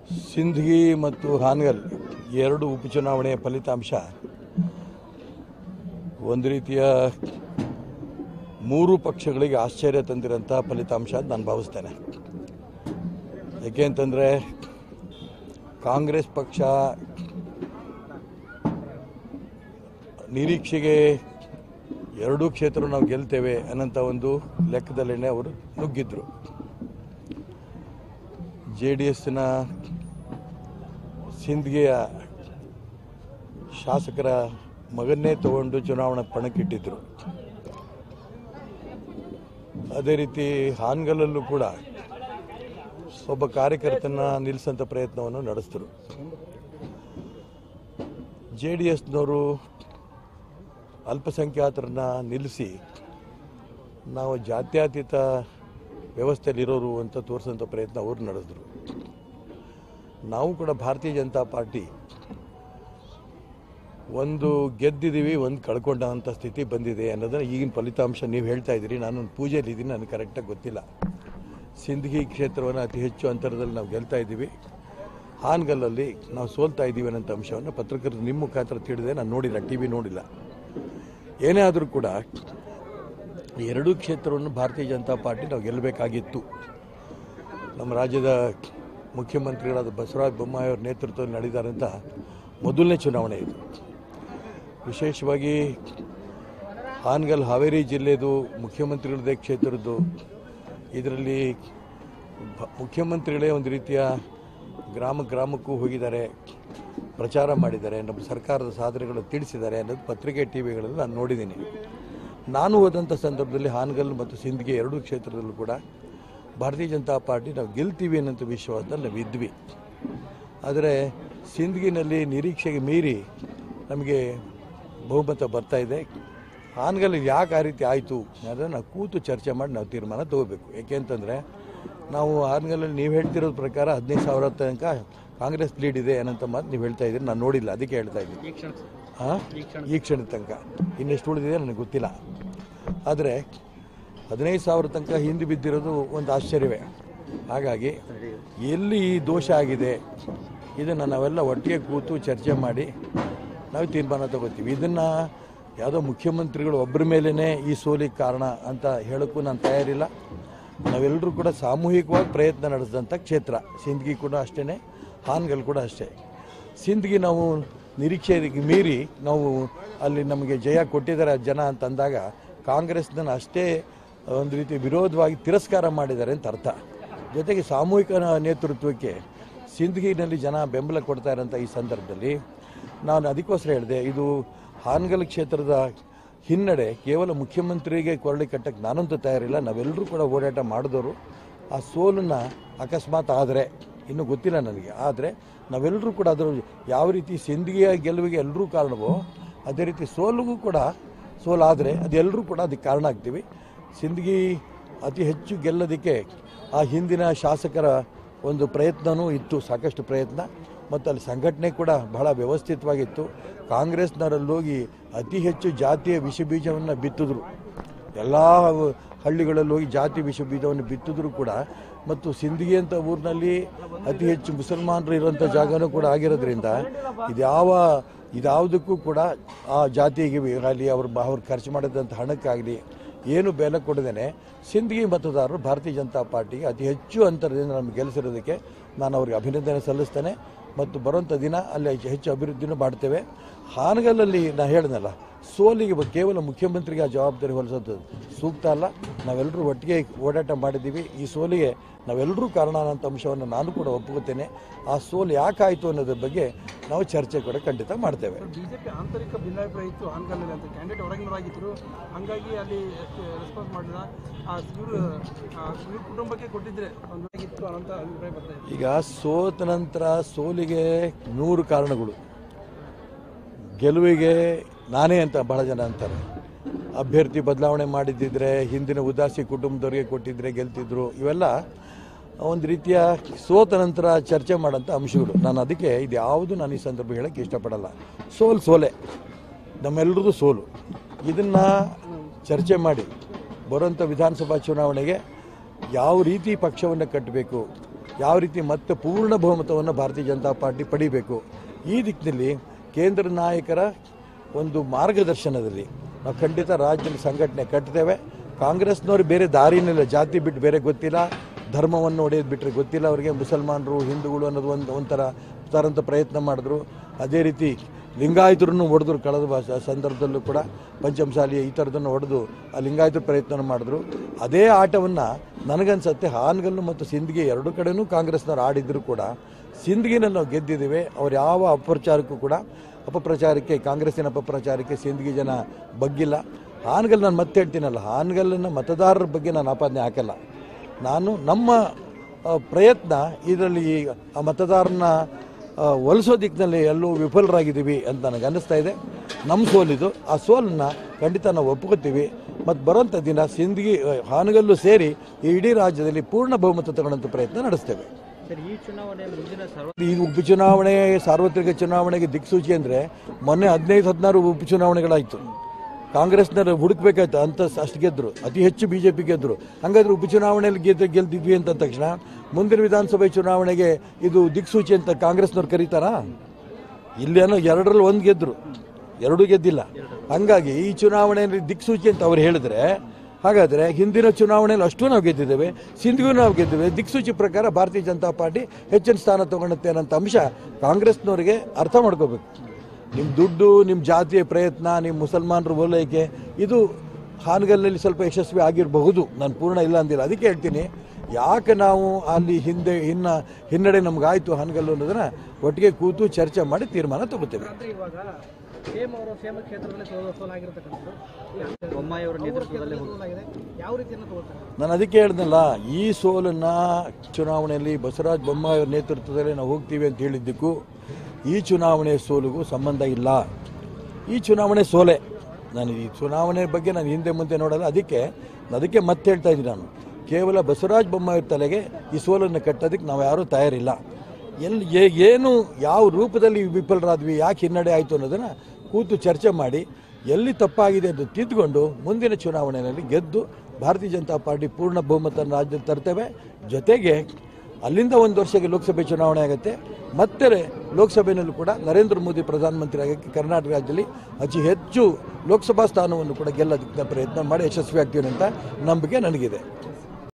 ಸಿಂಧಗಿ ಮತ್ತು ಹಾನಗಲ್ ಎರಡು ಉಪಚುನಾವಣೆಯ ಫಲಿತಾಂಶ ಒಂದು ರೀತಿಯ ಮೂರು ಪಕ್ಷಗಳಿಗೆ ಆಶ್ಚರ್ಯ ತಂದಿರೋಂಥ ಫಲಿತಾಂಶ ಅಂತ ನಾನು ಭಾವಿಸ್ತೇನೆ ಯಾಕೆ ಅಂತಂದರೆ ಕಾಂಗ್ರೆಸ್ ಪಕ್ಷ ನಿರೀಕ್ಷೆಗೆ ಎರಡೂ ಕ್ಷೇತ್ರ ನಾವು ಗೆಲ್ತೇವೆ ಅನ್ನೋಂಥ ಒಂದು ಲೆಕ್ಕದಲ್ಲೇ ಅವರು ನುಗ್ಗಿದ್ರು ಜೆ ಡಿ ಎಸ್ನ ಸಿಂದ್ಗಿಯ ಶಾಸಕರ ಮಗನ್ನೇ ತಗೊಂಡು ಚುನಾವಣಾ ಪಣಕ್ಕಿಟ್ಟಿದ್ರು ಅದೇ ರೀತಿ ಹಾನಗಲ್ಲಲ್ಲೂ ಕೂಡ ಒಬ್ಬ ಕಾರ್ಯಕರ್ತನ ನಿಲ್ಲಿಸೋಂಥ ಪ್ರಯತ್ನವನ್ನು ನಡೆಸಿದ್ರು ಜೆ ಡಿ ಎಸ್ನವರು ಅಲ್ಪಸಂಖ್ಯಾತರನ್ನ ನಿಲ್ಲಿಸಿ ನಾವು ಜಾತ್ಯತೀತ ವ್ಯವಸ್ಥೆಯಲ್ಲಿರೋರು ಅಂತ ತೋರಿಸೋಂಥ ಪ್ರಯತ್ನ ಅವರು ನಡೆಸಿದ್ರು ನಾವು ಕೂಡ ಭಾರತೀಯ ಜನತಾ ಪಾರ್ಟಿ ಒಂದು ಗೆದ್ದಿದ್ದೀವಿ ಒಂದು ಕಳ್ಕೊಂಡಂಥ ಸ್ಥಿತಿ ಬಂದಿದೆ ಅನ್ನೋದನ್ನ ಈಗಿನ ಫಲಿತಾಂಶ ನೀವು ಹೇಳ್ತಾ ಇದ್ದೀರಿ ನಾನು ಒಂದು ಪೂಜೆಯಲ್ಲಿ ಇದ್ದೀನಿ ನನಗೆ ಕರೆಕ್ಟಾಗಿ ಗೊತ್ತಿಲ್ಲ ಸಿಂದಗಿ ಕ್ಷೇತ್ರವನ್ನು ಅತಿ ಹೆಚ್ಚು ಅಂತರದಲ್ಲಿ ನಾವು ಗೆಲ್ತಾ ಇದ್ದೀವಿ ಹಾನಗಲ್ಲಲ್ಲಿ ನಾವು ಸೋಲ್ತಾ ಇದ್ದೀವಿ ಅನ್ನೋಂಥ ಅಂಶವನ್ನು ಪತ್ರಕರ್ತರು ನಿಮ್ಮ ಮುಖಾಂತರ ತಿಳಿದೆ ನಾನು ನೋಡಿಲ್ಲ ಟಿ ವಿ ನೋಡಿಲ್ಲ ಏನೇ ಆದರೂ ಕೂಡ ಈ ಎರಡೂ ಕ್ಷೇತ್ರವನ್ನು ಭಾರತೀಯ ಜನತಾ ಪಾರ್ಟಿ ನಾವು ಗೆಲ್ಲಬೇಕಾಗಿತ್ತು ನಮ್ಮ ರಾಜ್ಯದ ಮುಖ್ಯಮಂತ್ರಿಗಳಾದ ಬಸವರಾಜ ಬೊಮ್ಮಾಯಿ ಅವರ ನೇತೃತ್ವದಲ್ಲಿ ನಡೆದಾರಂಥ ಮೊದಲನೇ ಚುನಾವಣೆ ಇದು ವಿಶೇಷವಾಗಿ ಹಾನಗಲ್ ಹಾವೇರಿ ಜಿಲ್ಲೆದು ಮುಖ್ಯಮಂತ್ರಿಗಳದೇ ಕ್ಷೇತ್ರದ್ದು ಇದರಲ್ಲಿ ಭ- ಮುಖ್ಯಮಂತ್ರಿಗಳೇ ಒಂದು ರೀತಿಯ ಗ್ರಾಮ ಗ್ರಾಮಕ್ಕೂ ಹೋಗಿದ್ದಾರೆ ಪ್ರಚಾರ ಮಾಡಿದ್ದಾರೆ ನಮ್ಮ ಸರ್ಕಾರದ ಸಾಧನೆಗಳು ತಿಳಿಸಿದ್ದಾರೆ ಅನ್ನೋದು ಪತ್ರಿಕೆ ಟಿ ವಿಗಳಲ್ಲಿ ನಾನು ನೋಡಿದ್ದೀನಿ ನಾನು ಹೋದಂಥ ಸಂದರ್ಭದಲ್ಲಿ ಹಾನಗಲ್ ಮತ್ತು ಸಿಂದಗಿ ಎರಡೂ ಕ್ಷೇತ್ರದಲ್ಲೂ ಕೂಡ ಭಾರತೀಯ ಜನತಾ ಪಾರ್ಟಿ ನಾವು ಗೆಲ್ತೀವಿ ಅನ್ನೋಂಥ ವಿಶ್ವಾಸದಲ್ಲಿ ನಾವು ಇದ್ವಿ ಆದರೆ ಸಿಂದಗಿನಲ್ಲಿ ನಿರೀಕ್ಷೆಗೆ ಮೀರಿ ನಮಗೆ ಬಹುಮತ ಬರ್ತಾ ಇದೆ ಹಾನಗಲ್ ಯಾಕೆ ಆ ರೀತಿ ಆಯಿತು ಅದನ್ನು ನಾವು ಕೂತು ಚರ್ಚೆ ಮಾಡಿ ನಾವು ತೀರ್ಮಾನ ತಗೋಬೇಕು ಯಾಕೆ ಅಂತಂದರೆ ನಾವು ಹಾನಗಲ್ಲಲ್ಲಿ ನೀವು ಹೇಳ್ತಿರೋದ್ರ ಪ್ರಕಾರ ಹದಿನೈದು ಸಾವಿರ ತನಕ ಕಾಂಗ್ರೆಸ್ ಲೀಡ್ ಇದೆ ಅನ್ನೋಂಥ ಮಾತು ನೀವು ಹೇಳ್ತಾ ಇದ್ದೀರಿ ನಾನು ನೋಡಿಲ್ಲ ಅದಕ್ಕೆ ಹೇಳ್ತಾ ಇದ್ದೀನಿ ಹಾಂ ಈ ಕ್ಷಣದ ತನಕ ಇನ್ನೆಷ್ಟು ಉಳಿದಿದೆ ನನಗೆ ಗೊತ್ತಿಲ್ಲ ಆದರೆ ಹದಿನೈದು ಸಾವಿರ ತನಕ ಹಿಂದೆ ಬಿದ್ದಿರೋದು ಒಂದು ಆಶ್ಚರ್ಯವೇ ಹಾಗಾಗಿ ಎಲ್ಲಿ ಈ ದೋಷ ಆಗಿದೆ ಇದನ್ನು ನಾವೆಲ್ಲ ಒಟ್ಟಿಗೆ ಕೂತು ಚರ್ಚೆ ಮಾಡಿ ನಾವು ತೀರ್ಮಾನ ತಗೋತೀವಿ ಇದನ್ನು ಯಾವುದೋ ಮುಖ್ಯಮಂತ್ರಿಗಳು ಒಬ್ಬರ ಮೇಲೇ ಈ ಸೋಲಿಗೆ ಕಾರಣ ಅಂತ ಹೇಳೋಕ್ಕೂ ನಾನು ತಯಾರಿಲ್ಲ ನಾವೆಲ್ಲರೂ ಕೂಡ ಸಾಮೂಹಿಕವಾಗಿ ಪ್ರಯತ್ನ ನಡೆಸಿದಂಥ ಕ್ಷೇತ್ರ ಸಿಂದಗಿ ಕೂಡ ಅಷ್ಟೇ ಹಾನಗಲ್ ಕೂಡ ಅಷ್ಟೇ ಸಿಂದಗಿ ನಾವು ನಿರೀಕ್ಷೆಗೆ ಮೀರಿ ನಾವು ಅಲ್ಲಿ ನಮಗೆ ಜಯ ಕೊಟ್ಟಿದ್ದಾರೆ ಜನ ಅಂತ ಅಂದಾಗ ಕಾಂಗ್ರೆಸ್ನ ಅಷ್ಟೇ ಒಂದು ರೀತಿ ವಿರೋಧವಾಗಿ ತಿರಸ್ಕಾರ ಮಾಡಿದ್ದಾರೆ ಅಂತ ಅರ್ಥ ಜೊತೆಗೆ ಸಾಮೂಹಿಕ ನೇತೃತ್ವಕ್ಕೆ ಸಿಂದಗಿನಲ್ಲಿ ಜನ ಬೆಂಬಲ ಕೊಡ್ತಾ ಇರೋಂಥ ಈ ಸಂದರ್ಭದಲ್ಲಿ ನಾನು ಅದಕ್ಕೋಸ್ಕರ ಹೇಳಿದೆ ಇದು ಹಾನಗಲ್ ಕ್ಷೇತ್ರದ ಹಿನ್ನಡೆ ಕೇವಲ ಮುಖ್ಯಮಂತ್ರಿಗೆ ಕೊರಳಿ ಕಟ್ಟಕ್ಕೆ ನಾನಂತೂ ತಯಾರಿಲ್ಲ ನಾವೆಲ್ಲರೂ ಕೂಡ ಓಡಾಟ ಮಾಡಿದವರು ಆ ಸೋಲನ್ನು ಅಕಸ್ಮಾತ್ ಆದರೆ ಇನ್ನೂ ಗೊತ್ತಿಲ್ಲ ನನಗೆ ಆದರೆ ನಾವೆಲ್ಲರೂ ಕೂಡ ಅದರ ಯಾವ ರೀತಿ ಸಿಂದಗಿಯ ಗೆಲುವಿಗೆ ಎಲ್ಲರೂ ಕಾರಣವೋ ಅದೇ ರೀತಿ ಸೋಲಿಗೂ ಕೂಡ ಸೋಲಾದರೆ ಅದೆಲ್ಲರೂ ಕೂಡ ಅದಕ್ಕೆ ಕಾರಣ ಆಗ್ತೀವಿ ಸಿಂದಗಿ ಅತಿ ಹೆಚ್ಚು ಗೆಲ್ಲೋದಕ್ಕೆ ಆ ಹಿಂದಿನ ಶಾಸಕರ ಒಂದು ಪ್ರಯತ್ನವೂ ಇತ್ತು ಸಾಕಷ್ಟು ಪ್ರಯತ್ನ ಮತ್ತು ಅಲ್ಲಿ ಸಂಘಟನೆ ಕೂಡ ಬಹಳ ವ್ಯವಸ್ಥಿತವಾಗಿತ್ತು ಕಾಂಗ್ರೆಸ್ನವರಲ್ಲಿ ಹೋಗಿ ಅತಿ ಹೆಚ್ಚು ಜಾತಿಯ ವಿಷ ಬೀಜವನ್ನು ಬಿತ್ತಿದ್ರು ಎಲ್ಲ ಹಳ್ಳಿಗಳಲ್ಲಿ ಹೋಗಿ ಜಾತಿ ವಿಷ ಬೀಜವನ್ನು ಬಿತ್ತಿದ್ರು ಕೂಡ ಮತ್ತು ಸಿಂದಗಿ ಅಂತ ಊರಿನಲ್ಲಿ ಅತಿ ಹೆಚ್ಚು ಮುಸಲ್ಮಾನರು ಇರುವಂಥ ಜಾಗನೂ ಕೂಡ ಆಗಿರೋದ್ರಿಂದ ಇದ್ಯಾವ ಇದ್ಯಾವುದಕ್ಕೂ ಕೂಡ ಆ ಜಾತಿಗೆ ಆಗಲಿ ಅವ್ರು ಅವ್ರು ಖರ್ಚು ಮಾಡಿದಂಥ ಹಣಕ್ಕಾಗಲಿ ಏನು ಬೆಲೆ ಕೊಡದೇನೆ ಸಿಂದಗಿ ಮತದಾರರು ಭಾರತೀಯ ಜನತಾ ಪಾರ್ಟಿಗೆ ಅತಿ ಹೆಚ್ಚು ಅಂತರದಿಂದ ನಮಗೆ ಗೆಲ್ಲಿಸಿರೋದಕ್ಕೆ ನಾನು ಅವ್ರಿಗೆ ಅಭಿನಂದನೆ ಸಲ್ಲಿಸ್ತೇನೆ ಮತ್ತು ಬರುವಂಥ ದಿನ ಅಲ್ಲಿ ಹೆಚ್ಚು ಅಭಿವೃದ್ಧಿನೂ ಮಾಡ್ತೇವೆ ಹಾನಗಲ್ಲಲ್ಲಿ ನಾ ಹೇಳ್ದಲ್ಲ ಸೋಲಿಗೆ ಬ- ಕೇವಲ ಮುಖ್ಯಮಂತ್ರಿಗೆ ಆ ಜವಾಬ್ದಾರಿ ಹೊಲಿಸೋದು ಸೂಕ್ತ ಅಲ್ಲ ನಾವೆಲ್ಲರೂ ಒಟ್ಟಿಗೆ ಓಡಾಟ ಮಾಡಿದ್ದೀವಿ ಈ ಸೋಲಿಗೆ ನಾವೆಲ್ಲರೂ ಕಾರಣ ಅನ್ನೋಂಥ ಅಂಶವನ್ನು ನಾನು ಕೂಡ ಒಪ್ಕೋತೇನೆ ಆ ಸೋಲು ಯಾಕಾಯಿತು ಅನ್ನೋದ್ರ ಬಗ್ಗೆ ನಾವು ಚರ್ಚೆ ಕೂಡ ಖಂಡಿತ ಮಾಡ್ತೇವೆ ಬಿಜೆಪಿ ಆಂತರಿಕ ಭಿನ್ನಾಭಿಪ್ರಾಯ ಇತ್ತು ಹಾನಗಲ್ನಲ್ಲಿ ಅಂತ ಕ್ಯಾಂಡಿಡೇಟ್ ಹೊರಗಿನವರಾಗಿದ್ದರು ಹಾಗಾಗಿ ಅಲ್ಲಿ ರೆಸ್ಪಾನ್ಸ್ ಮಾಡಿದ ಆ ಇವರು ಇವ್ರ ಕುಟುಂಬಕ್ಕೆ ಕೊಟ್ಟಿದ್ರೆ ಒಂದು ಆಗಿತ್ತು ಅನ್ನೋಂಥ ಅಭಿಪ್ರಾಯ ಬರ್ತಾ ಇದೆ ಈಗ ಸೋತ ನಂತರ ಸೋಲಿಗೆ ನೂರು ಕಾರಣಗಳು ಗೆಲುವಿಗೆ ನಾನೇ ಅಂತ ಬಹಳ ಜನ ಅಂತಾರೆ ಅಭ್ಯರ್ಥಿ ಬದಲಾವಣೆ ಮಾಡಿದ್ದಿದ್ರೆ ಹಿಂದಿನ ಉದಾಸಿ ಕುಟುಂಬದವರಿಗೆ ಕೊಟ್ಟಿದ್ರೆ ಗೆಲ್ತಿದ್ರು ಇವೆಲ್ಲ ಒಂದು ರೀತಿಯ ಸೋತ ನಂತರ ಚರ್ಚೆ ಮಾಡೋಂಥ ಅಂಶಗಳು ನಾನು ಅದಕ್ಕೆ ಇದು ಯಾವುದು ನಾನು ಈ ಸಂದರ್ಭ ಹೇಳಕ್ಕೆ ಇಷ್ಟಪಡಲ್ಲ ಸೋಲು ಸೋಲೆ ನಮ್ಮೆಲ್ಲರದು ಸೋಲು ಇದನ್ನು ಚರ್ಚೆ ಮಾಡಿ ಬರುವಂಥ ವಿಧಾನಸಭಾ ಚುನಾವಣೆಗೆ ಯಾವ ರೀತಿ ಪಕ್ಷವನ್ನು ಕಟ್ಟಬೇಕು ಯಾವ ರೀತಿ ಮತ್ತೆ ಪೂರ್ಣ ಬಹುಮತವನ್ನು ಭಾರತೀಯ ಜನತಾ ಪಾರ್ಟಿ ಪಡಿಬೇಕು ಈ ದಿಕ್ಕಿನಲ್ಲಿ ಕೇಂದ್ರ ನಾಯಕರ ಒಂದು ಮಾರ್ಗದರ್ಶನದಲ್ಲಿ ನಾವು ಖಂಡಿತ ರಾಜ್ಯದಲ್ಲಿ ಸಂಘಟನೆ ಕಟ್ತೇವೆ ಕಾಂಗ್ರೆಸ್ನವ್ರು ಬೇರೆ ದಾರಿನಿಲ್ಲ ಜಾತಿ ಬಿಟ್ಟು ಬೇರೆ ಗೊತ್ತಿಲ್ಲ ಧರ್ಮವನ್ನು ಒಡೆಯೋದು ಬಿಟ್ಟರೆ ಗೊತ್ತಿಲ್ಲ ಅವರಿಗೆ ಮುಸಲ್ಮಾನರು ಹಿಂದೂಗಳು ಅನ್ನೋದು ಒಂದು ಒಂಥರ ತರಂತ ಪ್ರಯತ್ನ ಮಾಡಿದ್ರು ಅದೇ ರೀತಿ ಲಿಂಗಾಯತರನ್ನು ಹೊಡೆದ್ರು ಕಳೆದ ಬ- ಸಂದರ್ಭದಲ್ಲೂ ಕೂಡ ಪಂಚಮಸಾಲಿ ಈ ಥರದನ್ನು ಹೊಡೆದು ಆ ಲಿಂಗಾಯತರ ಪ್ರಯತ್ನ ಮಾಡಿದ್ರು ಅದೇ ಆಟವನ್ನು ನನಗನ್ಸತ್ತೆ ಹಾನಗಲ್ಲು ಮತ್ತು ಸಿಂದಗಿ ಎರಡು ಕಡೆನೂ ಕಾಂಗ್ರೆಸ್ನವ್ರು ಆಡಿದ್ರು ಕೂಡ ಸಿಂದಗಿನಲ್ಲಿ ನಾವು ಗೆದ್ದಿದ್ದೇವೆ ಅವ್ರು ಯಾವ ಅಪಪ್ರಚಾರಕ್ಕೂ ಕೂಡ ಅಪಪ್ರಚಾರಕ್ಕೆ ಕಾಂಗ್ರೆಸ್ಸಿನ ಅಪಪ್ರಚಾರಕ್ಕೆ ಸಿಂದಗಿ ಜನ ಬಗ್ಗಿಲ್ಲ ಹಾನಗಲ್ ನಾನು ಮತ್ತೆ ಹೇಳ್ತೀನಲ್ಲ ಹಾನಗಲ್ಲಿನ ಮತದಾರರ ಬಗ್ಗೆ ನಾನು ಆಪಾದನೆ ಹಾಕಲ್ಲ ನಾನು ನಮ್ಮ ಆ, ಪ್ರಯತ್ನ ಇದರಲ್ಲಿ ಆ ಮತದಾರನ ಆ, ಒಲಿಸೋ ದಿಕ್ಕಿನಲ್ಲಿ ಎಲ್ಲೂ ವಿಫಲರಾಗಿದ್ದೀವಿ ಅಂತ ನನಗೆ ಅನ್ನಿಸ್ತಾ ಇದೆ ನಮ್ಮ ಸೋಲಿದು ಆ ಸೋಲನ್ನು ಖಂಡಿತ ನಾವು ಒಪ್ಕೋತೀವಿ ಮತ್ತು ಬರೋಂಥ ದಿನ ಸಿಂದಗಿ ಆ, ಹಾನಗಲ್ಲು ಸೇರಿ ಈ ಇಡೀ ರಾಜ್ಯದಲ್ಲಿ ಪೂರ್ಣ ಬಹುಮತ ತಗೊಳ್ಳೋಂಥ ಪ್ರಯತ್ನ ನಡೆಸ್ತೇವೆ ಸರ್ ಈ ಚುನಾವಣೆ ಮುಂದಿನ ಸರ್ವ ಈ ಉಪಚುನಾವಣೆ ಸಾರ್ವತ್ರಿಕ ಚುನಾವಣೆಗೆ ದಿಕ್ಸೂಚಿ ಅಂದರೆ ಮೊನ್ನೆ ಹದಿನೈದು ಹದಿನಾರು ಉಪಚುನಾವಣೆಗಳಾಯಿತು ಕಾಂಗ್ರೆಸ್ನವ್ರು ಹುಡುಕ್ಬೇಕಾಯ್ತು ಅಂತ ಅಷ್ಟು ಗೆದ್ದರು ಅತಿ ಹೆಚ್ಚು ಬಿ ಜೆ ಪಿ ಗೆದ್ದರು ಹಾಗಾದ್ರೆ ಉಪಚುನಾವಣೆಯಲ್ಲಿ ಗೆದ್ದು ಗೆಲ್ದಿದ್ವಿ ಅಂತ ಅಂದ ತಕ್ಷಣ ಮುಂದಿನ ವಿಧಾನಸಭೆ ಚುನಾವಣೆಗೆ ಇದು ದಿಕ್ಸೂಚಿ ಅಂತ ಕಾಂಗ್ರೆಸ್ನವ್ರು ಕರೀತಾರಾ ಇಲ್ಲೇನೋ ಎರಡರಲ್ಲಿ ಒಂದು ಗೆದ್ದರು ಎರಡೂ ಗೆದ್ದಿಲ್ಲ ಹಂಗಾಗಿ ಈ ಚುನಾವಣೆಯಲ್ಲಿ ದಿಕ್ಸೂಚಿ ಅಂತ ಅವ್ರು ಹೇಳಿದ್ರೆ ಹಾಗಾದ್ರೆ ಹಿಂದಿನ ಚುನಾವಣೆಯಲ್ಲಿ ಅಷ್ಟು ನಾವು ಗೆದ್ದಿದ್ದೇವೆ ಸಿಂಧಿಗೂ ನಾವು ಗೆದ್ದಿದ್ದೇವೆ ದಿಕ್ಸೂಚಿ ಪ್ರಕಾರ ಭಾರತೀಯ ಜನತಾ ಪಾರ್ಟಿ ಹೆಚ್ಚಿನ ಸ್ಥಾನ ತಗೊಳುತ್ತೆ ಅನ್ನೋಂಥ ಅಂಶ ಕಾಂಗ್ರೆಸ್ನವರಿಗೆ ಅರ್ಥ ಮಾಡ್ಕೋಬೇಕು ನಿಮ್ಮ ದುಡ್ಡು ನಿಮ್ಮ ಜಾತಿಯ ಪ್ರಯತ್ನ ನಿಮ್ಮ ಮುಸಲ್ಮಾನರ ಓಲೈಕೆ ಇದು ಹಾನಗಲ್ನಲ್ಲಿ ಸ್ವಲ್ಪ ಯಶಸ್ವಿ ಆಗಿರಬಹುದು ನಾನು ಪೂರ್ಣ ಇಲ್ಲ ಅಂದಿಲ್ಲ ಅದಕ್ಕೆ ಹೇಳ್ತೀನಿ ಯಾಕೆ ನಾವು ಅಲ್ಲಿ ಹಿಂದೆ ಹಿನ್ನ ಹಿನ್ನಡೆ ನಮಗಾಯ್ತು ಹಾನಗಲ್ಲು ಅನ್ನೋದನ್ನ ಒಟ್ಟಿಗೆ ಕೂತು ಚರ್ಚೆ ಮಾಡಿ ತೀರ್ಮಾನ ತಗೋತೇವೆ ಅಂದ್ರೆ ಇವಾಗ ಸೇಮ್ ಅವರು ಸೇಮ ಕ್ಷೇತ್ರದಲ್ಲಿ ಸೋಲ ಸೋಲಾಗಿರ್ತಕ್ಕಂಥದ್ದು ಈ ಹಂತ- ಬೊಮ್ಮಾಯಿ ಅವರ ಅವ್ರ ನೇತೃತ್ವದಲ್ಲಿ ಕ್ಷೇತ್ರದಲ್ಲಿ ಸೋಲಾಗಿದೆ ಯಾವ ರೀತಿಯನ್ನು ತಗೋತಾರೆ ನಾನು ಅದಕ್ಕೆ ಹೇಳ್ದಲ್ಲ ಈ ಸೋಲನ್ನ ಚುನಾವಣೆಯಲ್ಲಿ ಬಸವರಾಜ ಬೊಮ್ಮಾಯಿ ಅವ್ರ ನೇತೃತ್ವದಲ್ಲಿ ನಾವು ಹೋಗ್ತೀವಿ ಅಂತ ಹೇಳಿದ್ದಕ್ಕೂ ಈ ಚುನಾವಣೆ ಸೋಲಿಗೂ ಸಂಬಂಧ ಇಲ್ಲ ಈ ಚುನಾವಣೆ ಸೋಲೆ ನಾನು ಈ ಚುನಾವಣೆ ಬಗ್ಗೆ ನಾನು ಹಿಂದೆ ಮುಂದೆ ನೋಡಲ್ಲ ಅದಕ್ಕೆ ಅದಕ್ಕೆ ಮತ್ತೆ ಹೇಳ್ತಾ ಇದ್ದೀನಿ ನಾನು ಕೇವಲ ಬಸವರಾಜ ಬೊಮ್ಮಾಯಿ ಅವ್ರ ತಲೆಗೆ ಈ ಸೋಲನ್ನು ಕಟ್ಟೋದಕ್ಕೆ ನಾವು ಯಾರೂ ತಯಾರಿಲ್ಲ ಎಲ್ಲಿ ಏ- ಏನು ಯಾವ ರೂಪದಲ್ಲಿ ವಿಫಲರಾದ್ವಿ ಯಾಕೆ ಹಿನ್ನಡೆ ಆಯಿತು ಅನ್ನೋದನ್ನು ಕೂತು ಚರ್ಚೆ ಮಾಡಿ ಎಲ್ಲಿ ತಪ್ಪಾಗಿದೆ ಅಂತ ತಿದ್ದುಕೊಂಡು ಮುಂದಿನ ಚುನಾವಣೆಯಲ್ಲಿ ಗೆದ್ದು ಭಾರತೀಯ ಜನತಾ ಪಾರ್ಟಿ ಪೂರ್ಣ ಬಹುಮತ ರಾಜ್ಯದಲ್ಲಿ ತರ್ತೇವೆ ಜೊತೆಗೆ ಅಲ್ಲಿಂದ ಒಂದು ವರ್ಷಕ್ಕೆ ಲೋಕಸಭೆ ಚುನಾವಣೆ ಆಗುತ್ತೆ ಮತ್ತೆ ಲೋಕಸಭೆಯಲ್ಲೂ ಕೂಡ ನರೇಂದ್ರ ಮೋದಿ ಪ್ರಧಾನಮಂತ್ರಿ ಆಗೋಕ್ಕೆ ಕರ್ನಾಟಕ ರಾಜ್ಯದಲ್ಲಿ ಅತಿ ಹೆಚ್ಚು ಲೋಕಸಭಾ ಸ್ಥಾನವನ್ನು ಕೂಡ ಗೆಲ್ಲೋದಕ್ಕೆ ಪ್ರಯತ್ನ ಮಾಡಿ ಯಶಸ್ವಿ ಆಗ್ತೀವಿ ಅಂತ ನಂಬಿಕೆ ನನಗಿದೆ